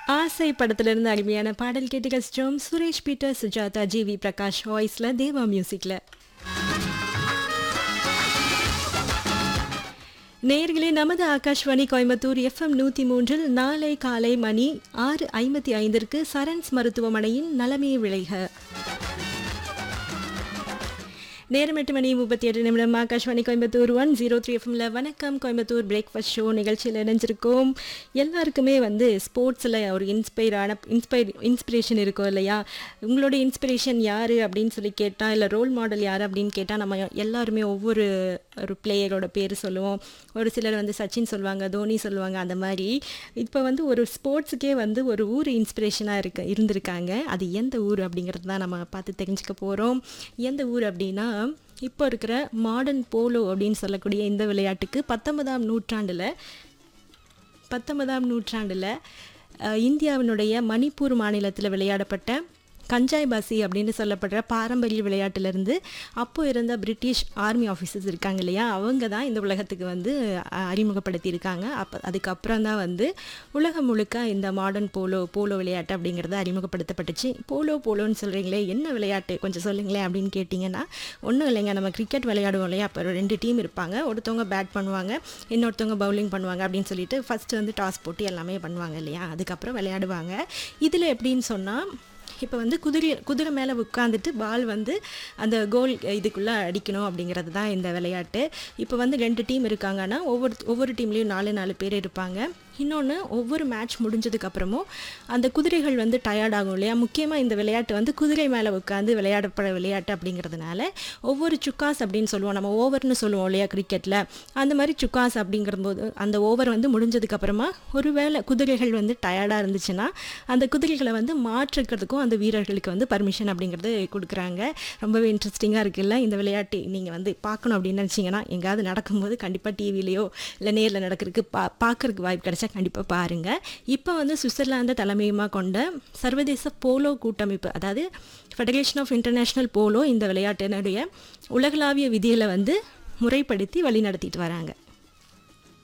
ஆசை படத்திலிருந்து அருமையான பாடல் கேட்டு கசிச்சோம் Suresh Peter Sujatha G V Prakash வாய்ஸ்ல தேவா மியூசிக்ல நேயர்களே நமது ஆகாஷ்வாணி கோயம்புத்தூர் எஃப்எம் நூற்றி மூன்றில் நாளை காலை மணி ஆறு ஐம்பத்தி ஐந்திற்கு சரண்ஸ் மருத்துவமனையின் நலமே விளைக நேரம் எட்டு மணி முப்பத்தி எட்டு நிமிடம் Akashvani Coimbatore one zero three எஃப்எம்ல வணக்கம் கோயம்புத்தூர் பிரேக்ஃபாஸ்ட் ஷோ நிகழ்ச்சியில் இணைஞ்சிருக்கோம் எல்லாருக்குமே வந்து ஸ்போர்ட்ஸில் ஒரு இன்ஸ்பைரான இன்ஸ்பைர் இன்ஸ்பிரேஷன் இருக்கும் இல்லையா உங்களோட இன்ஸ்பிரேஷன் யார் அப்படின்னு சொல்லி கேட்டால் இல்லை ரோல் மாடல் யார் அப்படின்னு கேட்டால் நம்ம எல்லாருமே ஒவ்வொரு ஒரு பிளேயரோட பேர் சொல்லுவோம் ஒரு சிலர் வந்து சச்சின் சொல்லுவாங்க தோனி சொல்லுவாங்க அந்த மாதிரி இப்போ வந்து ஒரு ஸ்போர்ட்ஸுக்கே வந்து ஒரு ஊர் இன்ஸ்பிரேஷனாக இருக்கு இருந்திருக்காங்க அது எந்த ஊர் அப்படிங்கிறது தான் நம்ம பார்த்து தெரிஞ்சுக்க போகிறோம் எந்த ஊர் அப்படின்னா இப்போ இருக்கிற மாடர்ன் போலோ அப்படின்னு சொல்லக்கூடிய இந்த விளையாட்டுக்கு பத்தொன்பதாம் நூற்றாண்டில் பத்தொன்பதாம் நூற்றாண்டில் அஹ், இந்தியாவினுடைய மணிப்பூர் மாநிலத்தில் விளையாடப்பட்ட கஞ்சாய் பாசி அப்படின்னு சொல்லப்படுற பாரம்பரிய விளையாட்டிலிருந்து அப்போ இருந்த பிரிட்டிஷ் ஆர்மி ஆஃபீஸர்ஸ் இருக்காங்க இல்லையா அவங்க தான் இந்த உலகத்துக்கு வந்து அஹ், அறிமுகப்படுத்தியிருக்காங்க அப்போ அதுக்கப்புறம் தான் வந்து உலகம் முழுக்க இந்த மாடர்ன் போலோ போலோ விளையாட்டு அப்படிங்கிறது அறிமுகப்படுத்தப்பட்டுச்சு போலோ போலோன்னு சொல்கிறீங்களே என்ன விளையாட்டு கொஞ்சம் சொல்லுங்களேன் அப்படின்னு கேட்டிங்கன்னா ஒன்றும் இல்லைங்க நம்ம கிரிக்கெட் விளையாடுவோம் இல்லையா அப்போ ரெண்டு டீம் இருப்பாங்க ஒருத்தவங்க பேட் பண்ணுவாங்க இன்னொருத்தவங்க பவுலிங் பண்ணுவாங்க அப்படின்னு சொல்லிட்டு ஃபஸ்ட்டு வந்து டாஸ் போட்டு எல்லாமே பண்ணுவாங்க இல்லையா அதுக்கப்புறம் விளையாடுவாங்க இதில் எப்படின்னு சொன்னால் இப்போ வந்து குதிரை குதிரை மேலே உட்காந்துட்டு பால் வந்து அந்த கோல் இதுக்குள்ளே அடிக்கணும் அப்படிங்கிறது தான் இந்த விளையாட்டு இப்போ வந்து ரெண்டு டீம் இருக்காங்கன்னா ஒவ்வொரு ஒவ்வொரு டீம்லேயும் நாலு நாலு பேர் இருப்பாங்க இன்னொன்று ஒவ்வொரு மேட்ச் முடிஞ்சதுக்கப்புறமும் அந்த குதிரைகள் வந்து டயர்ட் ஆகும் இல்லையா முக்கியமாக இந்த விளையாட்டு வந்து குதிரை மேலே உட்காந்து விளையாடப்பட விளையாட்டு அப்படிங்கிறதுனால ஒவ்வொரு சுக்காஸ் அப்படின்னு சொல்லுவோம் நம்ம ஓவர்னு சொல்லுவோம் இல்லையா கிரிக்கெட்டில் அந்த மாதிரி சுக்காஸ் அப்படிங்கிறபோது அந்த ஓவர் வந்து முடிஞ்சதுக்கப்புறமா ஒருவேளை குதிரைகள் வந்து டயர்டாக இருந்துச்சுன்னா அந்த குதிரைகளை வந்து மாற்றுக்கிறதுக்கும் அந்த வீரர்களுக்கு வந்து பர்மிஷன் அப்படிங்கிறது கொடுக்குறாங்க ரொம்பவே இன்ட்ரெஸ்டிங்காக இருக்குல்ல இந்த விளையாட்டு நீங்கள் வந்து பார்க்கணும் அப்படின்னு நினச்சிங்கன்னா எங்கேயாவது நடக்கும்போது கண்டிப்பாக டிவிலேயோ இல்லை நேரில் நடக்கிறதுக்கு பா பார்க்கறதுக்கு வாய்ப்பு கிடைச்சா கண்டிப்பாக பாருங்கள் இப்போ வந்து சுவிட்சர்லாந்தை தலைமையுமாக கொண்ட சர்வதேச போலோ கூட்டமைப்பு அதாவது ஃபெடரேஷன் ஆஃப் இன்டர்நேஷ்னல் போலோ இந்த விளையாட்டினுடைய உலகளாவிய விதிகளை வந்து முறைப்படுத்தி வழி நடத்திட்டு வராங்க